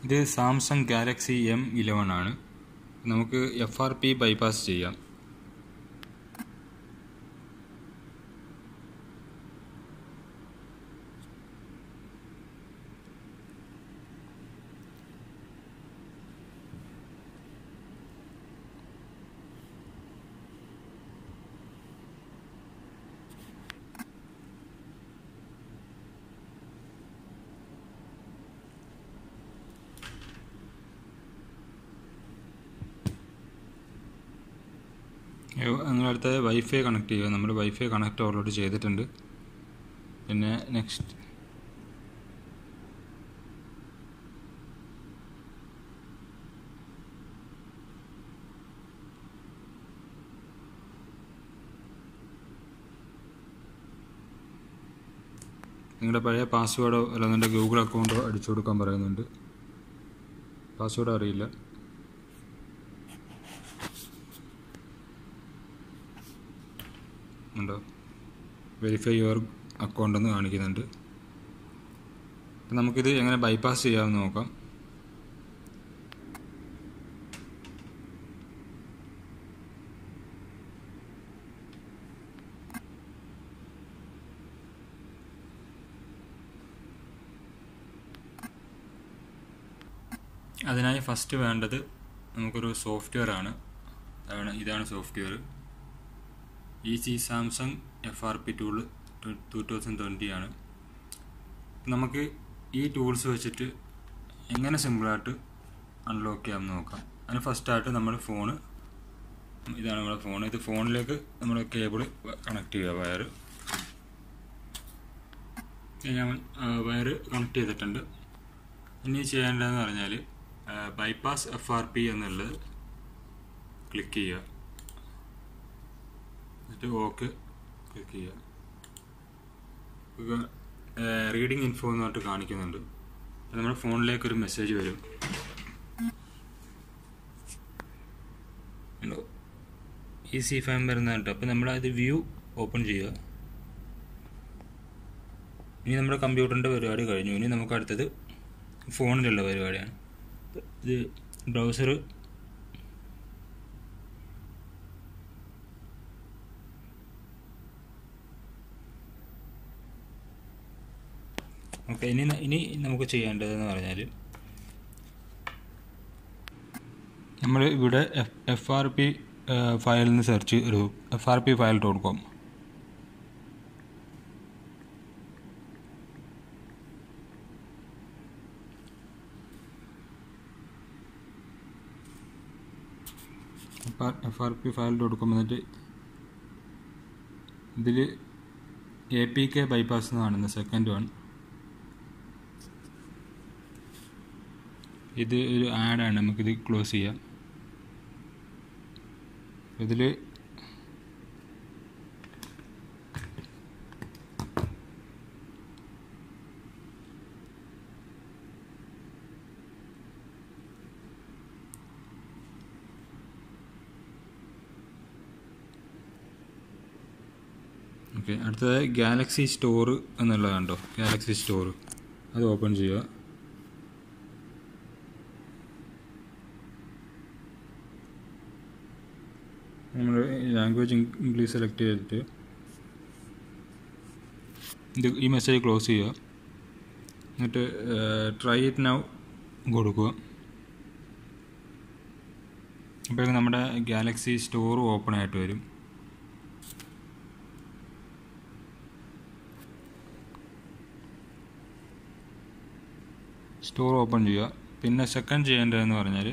ഇത് Samsung Galaxy M Eleven ആണ് നമുക്ക് എഫ് ആർ പി ബൈപ്പാസ് ചെയ്യാം നിങ്ങളടുത്ത വൈഫൈ കണക്ട് ചെയ്യുക നമ്മൾ വൈഫൈ കണക്ട് ഓൾറെഡി ചെയ്തിട്ടുണ്ട് പിന്നെ നെക്സ്റ്റ് നിങ്ങളുടെ പഴയ പാസ്വേഡോ അല്ലാതെ ഗൂഗിൾ അക്കൗണ്ടോ അടിച്ചു കൊടുക്കാൻ പറയുന്നുണ്ട് പാസ്വേഡ് അറിയില്ല ഉണ്ടോ വെരിഫൈ യുവർ അക്കൗണ്ട് എന്ന് കാണിക്കുന്നുണ്ട് അപ്പം നമുക്കിത് എങ്ങനെ ബൈപ്പാസ് ചെയ്യാമെന്ന് നോക്കാം അതിനായി ഫസ്റ്റ് വേണ്ടത് നമുക്കൊരു സോഫ്റ്റ്വെയർ ആണ് അതാണ് ഇതാണ് software E C Samsung F R P tool two thousand twenty ആണ് നമുക്ക് ഈ ടൂൾസ് വെച്ചിട്ട് എങ്ങനെ സിമ്പിളായിട്ട് അൺലോക്ക് ചെയ്യാമെന്ന് നോക്കാം അതിന് ഫസ്റ്റായിട്ട് നമ്മൾ ഫോണ് ഇതാണ് നമ്മുടെ ഫോൺ ഇത് ഫോണിലേക്ക് നമ്മൾ കേബിൾ കണക്ട് ചെയ്യുക വയർ ഞാൻ വയർ കണക്ട് ചെയ്തിട്ടുണ്ട് ഇനി ചെയ്യേണ്ടതെന്ന് പറഞ്ഞാൽ ബൈപ്പാസ് എഫ് ആർ പി എന്നുള്ളത് ക്ലിക്ക് ചെയ്യുക എന്നിട്ട് ഓക്ക് ക്ലിക്ക് ചെയ്യുക റീഡിംഗ് ഇൻഫോ എന്ന് പറഞ്ഞിട്ട് കാണിക്കുന്നുണ്ട് നമ്മുടെ ഫോണിലേക്ക് ഒരു മെസ്സേജ് വരും ഈസി ഫാം വരുന്നതായിട്ട് അപ്പോൾ നമ്മൾ അത് വ്യൂ ഓപ്പൺ ചെയ്യുക ഇനി നമ്മുടെ കമ്പ്യൂട്ടറിൻ്റെ പരിപാടി കഴിഞ്ഞു ഇനി നമുക്ക് അടുത്തത് ഫോണിലുള്ള പരിപാടിയാണ് ഇത് ബ്രൗസർ ഓക്കെ ഇനി ഇനി നമുക്ക് ചെയ്യേണ്ടതെന്ന് പറഞ്ഞാൽ നമ്മൾ ഇവിടെ എഫ് എഫ് ആർ പി ഫയലിൽ നിന്ന് സെർച്ച് ഒരു F R P file dot com F R P file dot com എന്നിട്ട് ഇതിൽ എ പി കെ ബൈപ്പാസ് എന്ന് കാണുന്നത് സെക്കൻഡ് വൺ ഇത് ഒരു ആഡാണ് നമുക്കിത് ക്ലോസ് ചെയ്യാം ഇതിൽ ഓക്കെ അടുത്തത് ഗാലക്സി സ്റ്റോർ എന്നുള്ളത് കണ്ടോ ഗാലക്സി സ്റ്റോർ അത് ഓപ്പൺ ചെയ്യുക നമ്മൾ ലാംഗ്വേജ് ഇംഗ്ലീഷ് സെലക്ട് ചെയ്തിട്ട് ഇത് ഈ മെസ്സേജ് ക്ലോസ് ചെയ്യുക എന്നിട്ട് ട്രൈ ഇറ്റ് നൗ കൊടുക്കുക അപ്പോൾ നമ്മുടെ ഗാലക്സി സ്റ്റോർ ഓപ്പൺ ആയിട്ട് വരും സ്റ്റോർ ഓപ്പൺ ചെയ്യുക പിന്നെ സെക്കൻഡ് ചെയ്യേണ്ടതെന്ന് പറഞ്ഞാൽ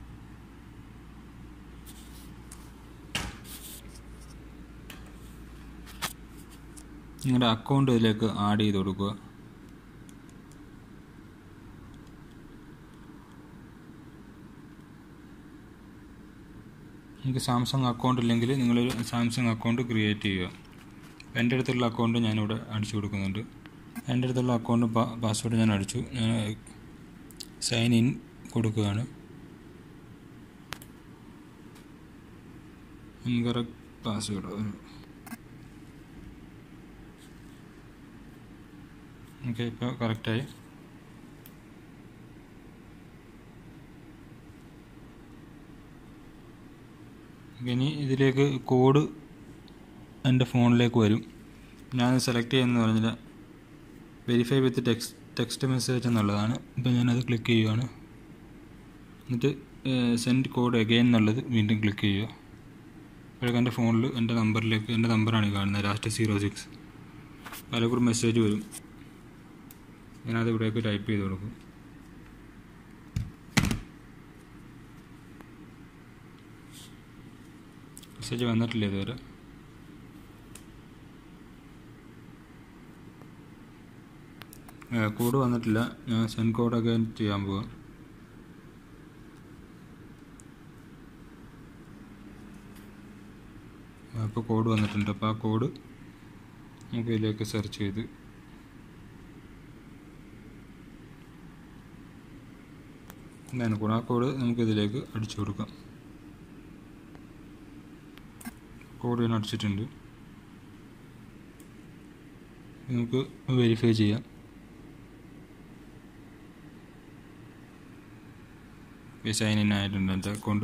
നിങ്ങളുടെ അക്കൗണ്ട് ഇതിലേക്ക് ആഡ് ചെയ്ത് കൊടുക്കുക എനിക്ക് സാംസങ് അക്കൗണ്ട് ഇല്ലെങ്കിൽ നിങ്ങളൊരു സാംസങ് അക്കൗണ്ട് ക്രിയേറ്റ് ചെയ്യുക എൻ്റെ അടുത്തുള്ള അക്കൗണ്ട് ഞാനിവിടെ അടിച്ചു കൊടുക്കുന്നുണ്ട് എൻ്റെ അടുത്തുള്ള അക്കൗണ്ട് പാസ്വേഡ് ഞാൻ അടിച്ചു ഞാൻ സൈൻ ഇൻ കൊടുക്കുകയാണ് ഇൻകറക്റ്റ് പാസ്വേഡ് ഓക്കെ ഇപ്പോൾ കറക്റ്റായി ഇനി ഇതിലേക്ക് കോഡ് എൻ്റെ ഫോണിലേക്ക് വരും ഞാൻ സെലക്ട് ചെയ്യുന്നത് പറഞ്ഞില്ല verify with text text message എന്നുള്ളതാണ് ഇപ്പോൾ ഞാനത് ക്ലിക്ക് ചെയ്യുകയാണ് എന്നിട്ട് സെൻഡ് കോഡ് അഗെയിൻ എന്നുള്ളത് വീണ്ടും ക്ലിക്ക് ചെയ്യുക അപ്പോഴേക്കും എൻ്റെ ഫോണിൽ എൻ്റെ നമ്പറിലേക്ക് എൻ്റെ നമ്പറാണ് ഈ കാണുന്നത് ലാസ്റ്റ് സീറോ സിക്സ് പലകൂടെ മെസ്സേജ് വരും ഞാനത് ഇവിടേക്ക് ടൈപ്പ് ചെയ്ത് കൊടുക്കും മെസ്സേജ് വന്നിട്ടില്ല ഇതുവരെ കോഡ് വന്നിട്ടില്ല ഞാൻ സെൻഡ് കോഡൊക്കെ ചെയ്യാൻ പോവാം അപ്പോൾ കോഡ് വന്നിട്ടുണ്ട് അപ്പോൾ ആ കോഡ് നമുക്ക് ഇതിലേക്ക് സെർച്ച് ചെയ്ത് എന്താണ് കോഡ് ആ കോഡ് നമുക്ക് ഇതിലേക്ക് അടിച്ചു കൊടുക്കാം കോഡ് ഞാൻ അടിച്ചിട്ടുണ്ട് നമുക്ക് വെരിഫൈ ചെയ്യാം സൈൻ ഇൻ ആയിട്ടുണ്ട് എൻ്റെ അക്കൗണ്ട്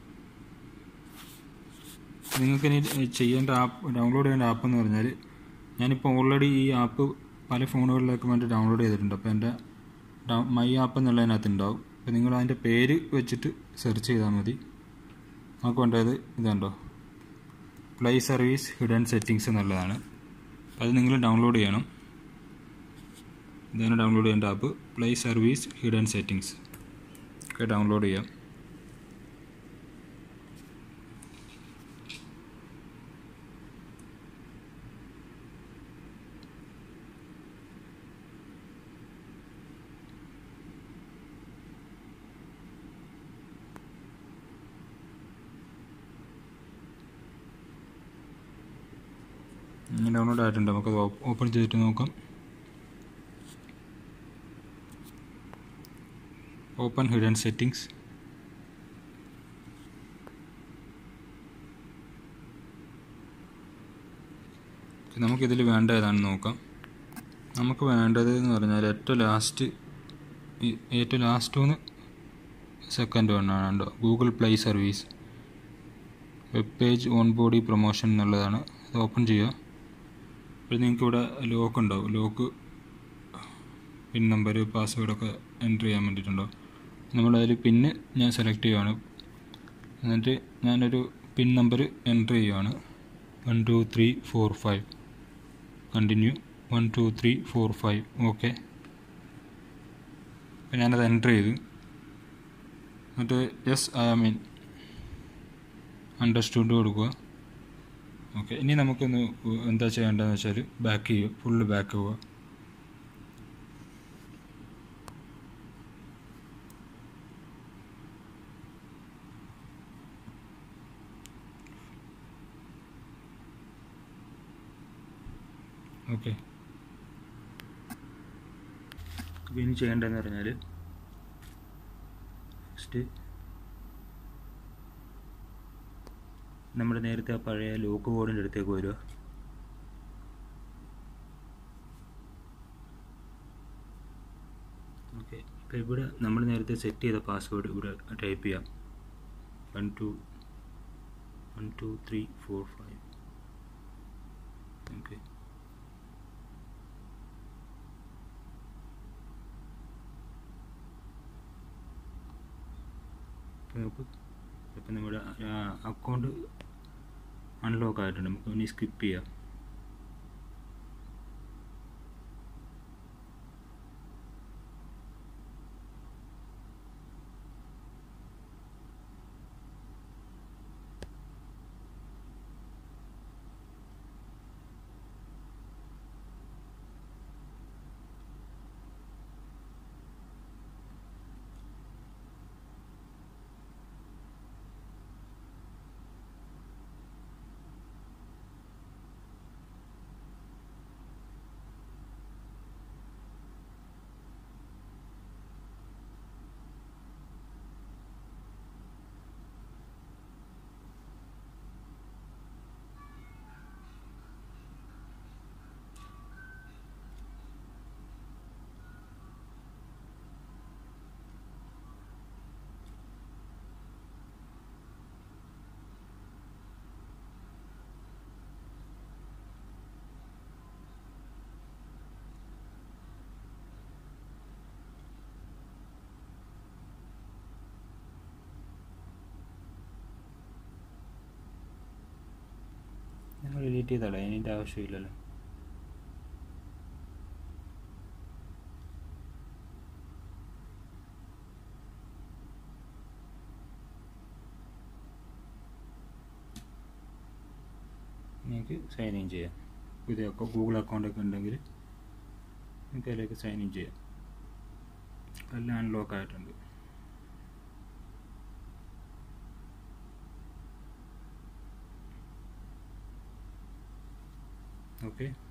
നിങ്ങൾക്ക് ഇനി ചെയ്യേണ്ട ആപ്പ് ഡൗൺലോഡ് ചെയ്യേണ്ട ആപ്പ് എന്ന് പറഞ്ഞാൽ ഞാനിപ്പോൾ ഓൾറെഡി ഈ ആപ്പ് പല ഫോണുകളിലേക്ക് വേണ്ടി ഡൗൺലോഡ് ചെയ്തിട്ടുണ്ട് അപ്പോൾ എൻ്റെ മൈ ആപ്പ് എന്നുള്ളതിനകത്ത് ഉണ്ടാവും അപ്പോൾ നിങ്ങൾ അതിൻ്റെ പേര് വെച്ചിട്ട് സെർച്ച് ചെയ്താൽ മതി നമുക്ക് വേണ്ടത് ഇതുണ്ടോ പ്ലേ സർവീസ് ഹിഡൻ സെറ്റിങ്സ് എന്നുള്ളതാണ് അത് നിങ്ങൾ ഡൗൺലോഡ് ചെയ്യണം ഇതാണ് ഡൗൺലോഡ് ചെയ്യേണ്ട app play service hidden settings ഒക്കെ ഡൗൺലോഡ് ചെയ്യാം ഡൗൺലോഡ് ആയിട്ടുണ്ട് നമുക്കത് ഓപ്പൺ ചെയ്തിട്ട് നോക്കാം ഓപ്പൺ ഹിഡൻ സെറ്റിങ്സ് നമുക്കിതിൽ വേണ്ട ഏതാണെന്ന് നോക്കാം നമുക്ക് വേണ്ടത് എന്ന് പറഞ്ഞാൽ ഏറ്റവും ലാസ്റ്റ് ഏറ്റവും ലാസ്റ്റ് ഒന്ന് സെക്കൻഡ് വണ്ണാണ് ഉണ്ടോ Google play service web page on body promotion എന്നുള്ളതാണ് അത് ഓപ്പൺ ചെയ്യുക അപ്പോൾ നിങ്ങൾക്ക് ഇവിടെ ലോക്ക് ഉണ്ടാവും ലോക്ക് പിൻ നമ്പർ പാസ്വേഡൊക്കെ എൻ്റർ ചെയ്യാൻ വേണ്ടിയിട്ടുണ്ടാവും നമ്മളതിൽ പിന്ന് ഞാൻ സെലക്ട് ചെയ്യുകയാണ് എന്നിട്ട് ഞാനൊരു പിൻ നമ്പർ എൻ്റർ ചെയ്യുകയാണ് one two three four five continue one two three four five okay അപ്പോൾ ഞാനത് എൻ്റർ ചെയ്തു എന്നിട്ട് യെസ് ഐ മീൻ അണ്ടർസ്റ്റുഡ് കൊടുക്കുക ഓക്കെ ഇനി നമുക്കൊന്ന് എന്താ ചെയ്യേണ്ടതെന്ന് വെച്ചാൽ ബാക്ക് ചെയ്യുക ഫുള്ള് ബാക്ക് പോവുക ഓക്കെ അപ്പോൾ ഇനി ചെയ്യേണ്ടതെന്ന് പറഞ്ഞാൽ ഫസ്റ്റ് നമ്മുടെ നേരത്തെ ആ പഴയ ലോക്ക് കോഡിൻ്റെ അടുത്തേക്ക് വരിക ഓക്കെ അപ്പോൾ ഇവിടെ നമ്മൾ നേരത്തെ സെറ്റ് ചെയ്ത പാസ്വേഡ് ഇവിടെ ടൈപ്പ് ചെയ്യാം one two one two three four five okay നമുക്ക് ഇപ്പം നമ്മുടെ അക്കൗണ്ട് അൺലോക്ക് ആയിട്ടുണ്ട് നമുക്ക് ഇനി സ്കിപ്പ് ചെയ്യാം ഡിലീറ്റ് ചെയ്താലേ അതിൻ്റെ ആവശ്യമില്ലല്ലോ നിങ്ങൾക്ക് സൈൻ ഇൻ ചെയ്യാം പുതിയ ഗൂഗിൾ അക്കൗണ്ടൊക്കെ ഉണ്ടെങ്കിൽ നിങ്ങൾക്ക് അതിലേക്ക് സൈൻ ഇൻ ചെയ്യാം എല്ലാം അൺലോക്ക് ആയിട്ടുണ്ട് ഓക്കെ